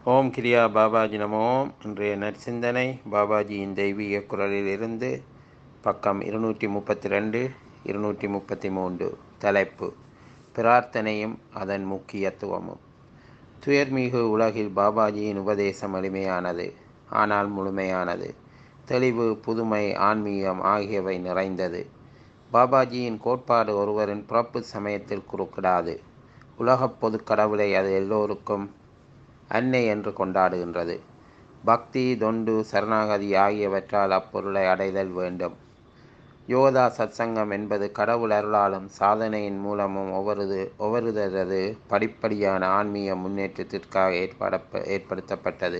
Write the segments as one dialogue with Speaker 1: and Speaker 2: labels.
Speaker 1: ஓம் கிரியா பாபாஜி நமோ இன்றைய நற்சிந்தனை பாபாஜியின் தெய்வீக குரலிலிருந்து பக்கம் இருநூற்றி முப்பத்தி ரெண்டு இருநூற்றி முப்பத்தி மூன்று தலைப்பு பிரார்த்தனையும் அதன் முக்கியத்துவமும் துயர்மிகு உலகில் பாபாஜியின் உபதேசம் எளிமையானது ஆனால் முழுமையானது தெளிவு புதுமை ஆன்மீகம் ஆகியவை நிறைந்தது பாபாஜியின் கோட்பாடு ஒருவரின் பிறப்பு சமயத்தில் குறுக்கிடாது உலகப் பொது கடவுளை அது எல்லோருக்கும் அன்னை என்று கொண்டாடுகின்றது பக்தி தொண்டு சரணாகதி ஆகியவற்றால் அப்பொருளை அடைதல் வேண்டும் யோதா சத்சங்கம் என்பது கடவுள் அருளாலும் சாதனையின் மூலமும் ஒவ்வொருது ஒவ்வொருதரது படிப்படியான ஆன்மீக முன்னேற்றத்திற்காக ஏற்பாட ஏற்படுத்தப்பட்டது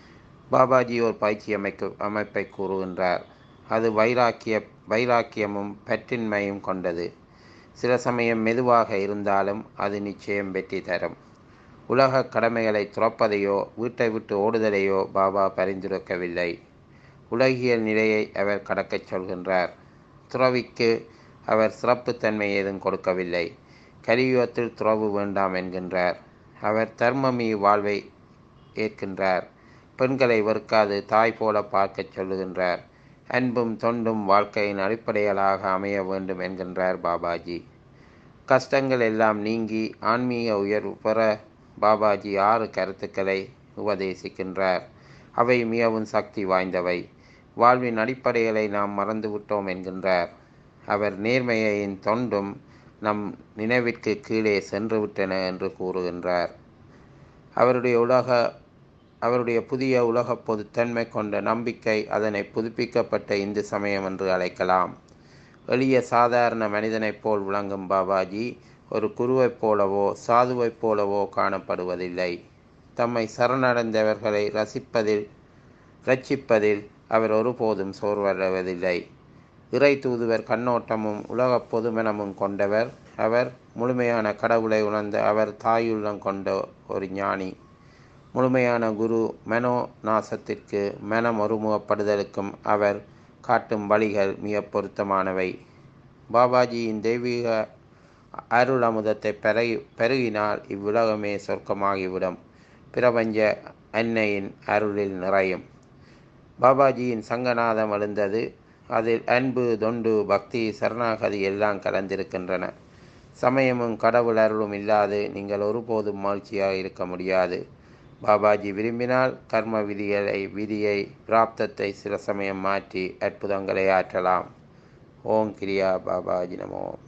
Speaker 1: பாபாஜி ஒரு பயிற்சி அமைக்க அமைப்பை கூறுகின்றார் அது வைராக்கிய வைராக்கியமும் பற்றின்மையும் கொண்டது சில சமயம் மெதுவாக இருந்தாலும் அது நிச்சயம் வெற்றி தரும் உலக கடமைகளை துறப்பதையோ வீட்டை விட்டு ஓடுதலையோ பாபா பரிந்துரைக்கவில்லை உலகியல் நிலையை அவர் கடக்கச் சொல்கின்றார் துறவிக்கு அவர் சிறப்புத்தன்மை ஏதும் கொடுக்கவில்லை கலியுகத்தில் துறவு வேண்டாம் என்கின்றார் அவர் தர்மமீ வாழ்வை ஏற்கின்றார் பெண்களை வெறுக்காது தாய் போல பார்க்கச் சொல்லுகின்றார் அன்பும் தொண்டும் வாழ்க்கையின் அடிப்படைகளாக அமைய வேண்டும் என்கின்றார் பாபாஜி கஷ்டங்கள் எல்லாம் நீங்கி ஆன்மீக உயர்வு பெற பாபாஜி ஆறு கருத்துக்களை உபதேசிக்கின்றார் அவை மிகவும் சக்தி வாய்ந்தவை வாழ்வின் அடிப்படைகளை நாம் மறந்துவிட்டோம் என்கின்றார் அவர் நேர்மையின் தொண்டும் நம் நினைவிற்கு கீழே சென்றுவிட்டன என்று கூறுகின்றார் அவருடைய உலக அவருடைய புதிய உலக பொதுத்தன்மை கொண்ட நம்பிக்கை அதனை புதுப்பிக்கப்பட்ட இந்து சமயம் என்று அழைக்கலாம் எளிய சாதாரண மனிதனைப் போல் விளங்கும் பாபாஜி ஒரு குருவைப் போலவோ சாதுவைப் போலவோ காணப்படுவதில்லை தம்மை சரணடைந்தவர்களை ரசிப்பதில் ரட்சிப்பதில் அவர் ஒருபோதும் சோர்வடைவதில்லை இறை தூதுவர் கண்ணோட்டமும் உலக பொதுமனமும் கொண்டவர் அவர் முழுமையான கடவுளை உணர்ந்த அவர் தாயுள்ளம் கொண்ட ஒரு ஞானி முழுமையான குரு மனோ நாசத்திற்கு மனம் ஒருமுகப்படுதலுக்கும் அவர் காட்டும் வழிகள் மிக பொருத்தமானவை பாபாஜியின் தெய்வீக அருள் அமுதத்தை பெருகி பெருகினால் இவ்வுலகமே சொர்க்கமாகிவிடும் பிரபஞ்ச அன்னையின் அருளில் நிறையும் பாபாஜியின் சங்கநாதம் எழுந்தது அதில் அன்பு தொண்டு பக்தி சரணாகதி எல்லாம் கலந்திருக்கின்றன சமயமும் கடவுள் அருளும் இல்லாது நீங்கள் ஒருபோதும் மகிழ்ச்சியாக இருக்க முடியாது பாபாஜி விரும்பினால் கர்ம விதிகளை விதியை பிராப்தத்தை சில சமயம் மாற்றி அற்புதங்களை ஆற்றலாம் ஓம் கிரியா பாபாஜி நமோ